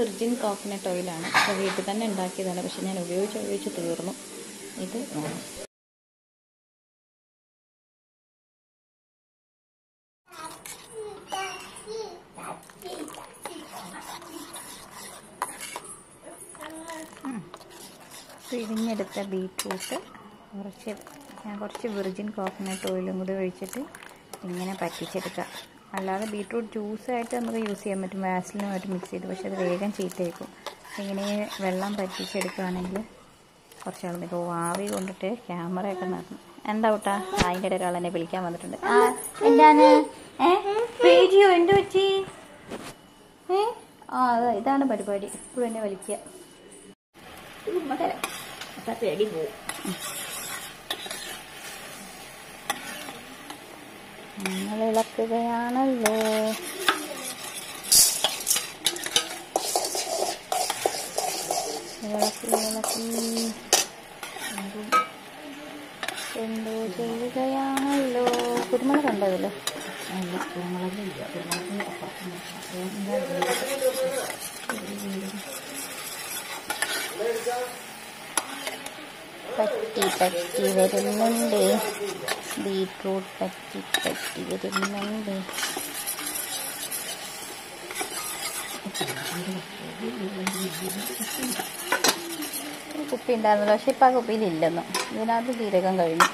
virgin coconut ഓയിലാണ് അപ്പോൾ വീട്ടിൽ തന്നെ ഉണ്ടാക്കിയതാണ് പക്ഷെ ഞാൻ ഉപയോഗിച്ച് ഉപയോഗിച്ച് തീർന്നു ഇത് വേണം പിഴിഞ്ഞെടുത്ത ബീറ്റ്റൂട്ട് കുറച്ച് ഞാൻ കുറച്ച് വിർജിൻ കോക്കനട്ട് ഓയിലും കൂടി ഒഴിച്ചിട്ട് ഇങ്ങനെ പറ്റിച്ചെടുക്കുക അല്ലാതെ ബീറ്റ്റൂട്ട് ജ്യൂസായിട്ട് നമുക്ക് യൂസ് ചെയ്യാൻ പറ്റും വാസലിനുമായിട്ട് മിക്സ് ചെയ്ത് പക്ഷെ അത് വേഗം ചീത്തയായിരിക്കും ഇങ്ങനെ വെള്ളം പറ്റിച്ചെടുക്കുകയാണെങ്കിൽ കുറച്ച് ആൾ നിൽക്കും ആവി കൊണ്ടിട്ട് ക്യാമറയൊക്കെ നടന്നു എന്താ കൂട്ടാ അതിൻ്റെ ഇടയിൽ ഒരാൾ എന്നെ വിളിക്കാൻ വന്നിട്ടുണ്ട് ആ എന്താണ് ഏ പേടിയോ എന്ത് പറ്റി ഏ ആ അതാ ഇതാണ് പരിപാടി ഇപ്പോഴും എന്നെ വലിക്കുക ഉമ്മ തരാം അപ്പൊ പേടി പോവും നിങ്ങൾ ഇളക്കുകയാണല്ലോ ഇളക്കി ഇളക്കി എന്തും എന്തോ ചെയ്യുകയാണല്ലോ കുരുമുളക് ഉണ്ടോ ഇതില് അല്ല കുരുമുളകില്ല പറ്റി പറ്റി വരുന്നുണ്ട് ബീട്രൂട്ട് പറ്റി പറ്റി വരുന്നുണ്ട് ഒരു കുപ്പി ഉണ്ടായിരുന്നല്ലോ പക്ഷെ ഇപ്പം ആ കുപ്പിയിലില്ലെന്ന് ഇതിനകത്ത് ജീരകം കഴിഞ്ഞു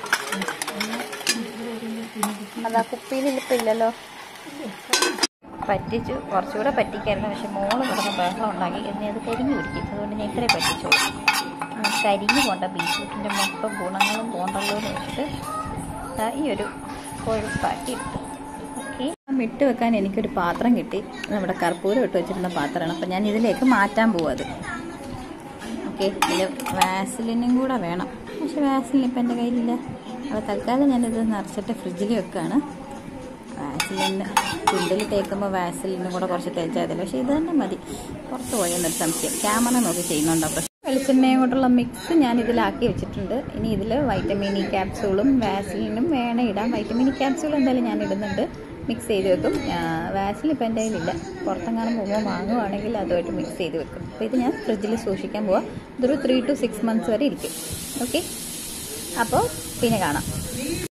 അതാ കുപ്പിയിൽ ഇപ്പം ഇല്ലല്ലോ പറ്റിച്ചു കുറച്ചുകൂടെ പറ്റിക്കായിരുന്നു പക്ഷെ മോള് കിടന്ന് ബഹളം ഉണ്ടാക്കി എന്നെ അത് കരിഞ്ഞു പിടിക്കും അതുകൊണ്ട് ഞാൻ ഇത്രയും പറ്റിച്ചോളൂ ഉം, കരിഞ്ഞു പോണ്ട ബീറ്റ്റൂട്ടിൻ്റെ മൊത്തം ഗുണങ്ങളും പോണ്ടല്ലോ എന്ന് വെച്ചിട്ട് ദാ ഈ ഒരു കൊഴുപ്പാക്കി എടുത്തു ഓക്കെ ഇട്ട് വെക്കാൻ എനിക്കൊരു പാത്രം കിട്ടി നമ്മുടെ കർപ്പൂരം ഇട്ട് വെച്ചിരുന്ന പാത്രമാണ് അപ്പം ഞാൻ ഇതിലേക്ക് മാറ്റാൻ പോവാം അത് ഓക്കെ ഇതിൽ വാസലിനും കൂടെ വേണം പക്ഷെ വാസലിൻ ഇപ്പം എൻ്റെ കയ്യിലില്ല അപ്പോൾ തൽക്കാലം ഞാനിത് നിറച്ചിട്ട് ഫ്രിഡ്ജിൽ വെക്കുകയാണ് വാസലിന് ചുണ്ടിൽ തേക്കുമ്പോൾ വാസലിനും കൂടെ കുറച്ച് തേച്ചാൽ മതി പക്ഷേ ഇത് തന്നെ മതി പുറത്ത് പോയെന്നൊരു സംശയം ക്യാമറ നോക്കി ചെയ്യുന്നുണ്ടോ പക്ഷേ വെളിച്ചെണ്ണയും കൊണ്ടുള്ള മിക്സ് ഞാൻ ഇതിലാക്കി വെച്ചിട്ടുണ്ട് ഇനി ഇതിൽ വൈറ്റമിൻ ഇ ക്യാപ്സൂളും വാസലിനും വേണം ഇടാം വൈറ്റമിൻ ഇ ക്യാപ്സൂൾ എന്തായാലും ഞാൻ ഇടുന്നുണ്ട് മിക്സ് ചെയ്ത് വെക്കും വാസലിൻ ഇപ്പം എൻ്റെ കയ്യിലില്ല പുറത്തെങ്ങാനും പോകുമ്പോൾ വാങ്ങുവാണെങ്കിൽ അതുമായിട്ട് മിക്സ് ചെയ്ത് വെക്കും അപ്പോൾ ഇത് ഞാൻ ഫ്രിഡ്ജിൽ സൂക്ഷിക്കാൻ പോവാം ഇതൊരു ത്രീ ടു സിക്സ് മന്ത്സ് വരെ ഇരിക്കും ഓക്കെ അപ്പോൾ പിന്നെ കാണാം